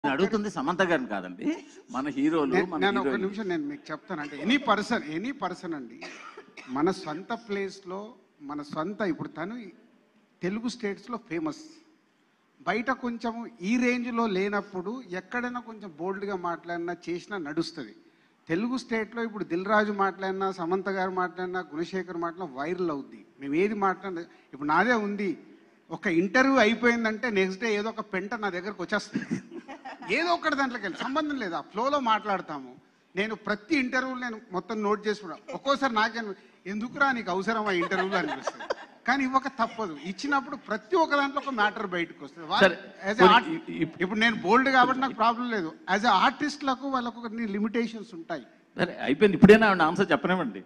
నేను అడుగుతుంది సమంత గారిని కాదండి మన హీరోలు నే- మన నేను ఒక హీరోయిన్ నిమిషం నేను మీకు చెప్తానంటే ఎనీ పర్సన్ ఎనీ పర్సన్ అండి మన సొంత ప్లేస్లో మన సొంత ఇప్పుడు తను తెలుగు స్టేట్స్లో ఫేమస్ బయట కొంచెం ఈ రేంజ్లో లేనప్పుడు ఎక్కడైనా కొంచెం బోల్డ్గా మాట్లాడినా చేసినా నడుస్తుంది తెలుగు స్టేట్లో ఇప్పుడు దిల్ రాజు మాట్లాడినా సమంత గారు మాట్లాడినా గుణశేఖర్ మాట్లాడినా వైరల్ అవుద్ది మేము ఏది మాట్లాడినా ఇప్పుడు నాదే ఉంది ఒక ఇంటర్వ్యూ అయిపోయిందంటే నెక్స్ట్ డే ఏదో ఒక పెంట నా దగ్గరకు వచ్చేస్తుంది ఏదో ఒకటి దాంట్లోకి వెళ్ళి సంబంధం లేదు ఆ ఫ్లోలో మాట్లాడతాము నేను ప్రతి ఇంటర్వ్యూలు నేను మొత్తం నోట్ చేసుకున్నా ఒక్కోసారి నాకే ఎందుకురా నీకు అవసరం ఆ ఇంటర్వ్యూలు అనిపిస్తుంది కానీ ఇవ్వక తప్పదు ఇచ్చినప్పుడు ప్రతి ఒక్క దాంట్లో ఒక మ్యాటర్ బయటకు వస్తుంది వా- సరే, as a పోనీ art- ఇ- ఇ- ఇప్పుడు నేను బోల్డ్ కాబట్టి నాకు ప్రాబ్లం లేదు యాజ్ ఎ ఆర్టిస్ట్లకు వాళ్ళకు కొన్ని లిమిటేషన్స్ ఉంటాయి సరే అయిపోయింది ఇప్పుడైనా ఆవిడ ఆన్సర్ చెప్పనివ్వండి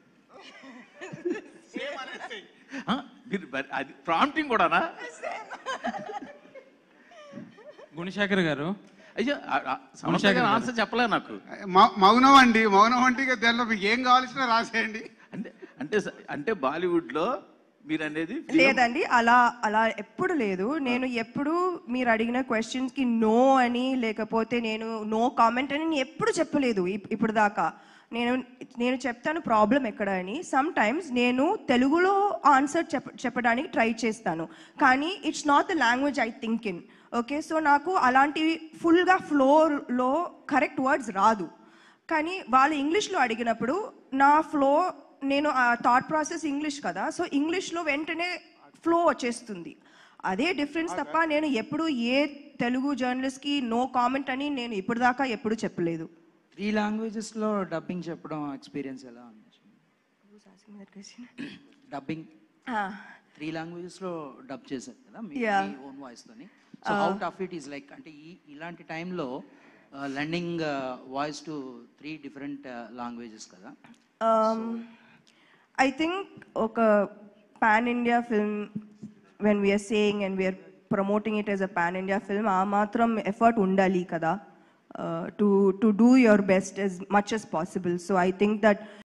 ఆ, మీరు మరి అది ప్రాంప్టింగ్ కూడానా గుణశేఖర్ గారు అయ్యో ఆ- ఆ సమంత గుణశేఖర్ గారు గారు. ఆన్సర్ చెప్పలే నాకు మౌ- మౌనం అండి మౌనం అంటే ఇక దానిలో మీకు ఏం కావాల్సిన రాసేయండి అంటే అంటే స- అంటే బాలీవుడ్ లో మీరు అనేది film- లేదండి అలా అలా ఎప్పుడు లేదు నేను ఎప్పుడు మీరు అడిగిన క్వశ్చన్స్ కి నో అని లేకపోతే నేను నో కామెంట్ అని నేను ఎప్పుడు చెప్పలేదు ఇప్- ఇప్పుడు దాకా నేను నేను చెప్తాను ప్రాబ్లం ఎక్కడ అని సమ్ టైమ్స్ నేను తెలుగులో ఆన్సర్ చెప్ప చెప్పడానికి ట్రై చేస్తాను కానీ it's not the language I think in okay so నాకు అలాంటివి ఫుల్గా ఫ్లోలో కరెక్ట్ వర్డ్స్ రాదు కానీ వాళ్ళు ఇంగ్లీష్లో అడిగినప్పుడు నా ఫ్లో నేను ఆ థాట్ ప్రాసెస్ ఇంగ్లీష్ కదా సో ఇంగ్లీష్లో వెంటనే ఫ్లో వచ్చేస్తుంది అదే డిఫరెన్స్ తప్ప నేను ఎప్పుడు ఏ తెలుగు జర్నలిస్ట్కి నో కామెంట్ అని నేను ఇప్పటిదాకా ఎప్పుడు చెప్పలేదు త్రీ లాంగ్వేజెస్లో డబ్బింగ్ చెప్పడం ఎక్స్పీరియన్స్ ఎలా అనిపించింది డబ్బింగ్ త్రీ లాంగ్వేజెస్లో డబ్ చేశారు కదా మీ Yeah. ఓన్ వాయిస్తోని so how tough it is like అంటే ఈ ఇలాంటి టైంలో lending voice to three different languages కదా ఐ థింక్ ఒక pan India film when we are saying and we're promoting it as a pan India film ఆ మాత్రం effort ఉండాలి కదా to to do your best as much as possible so I think that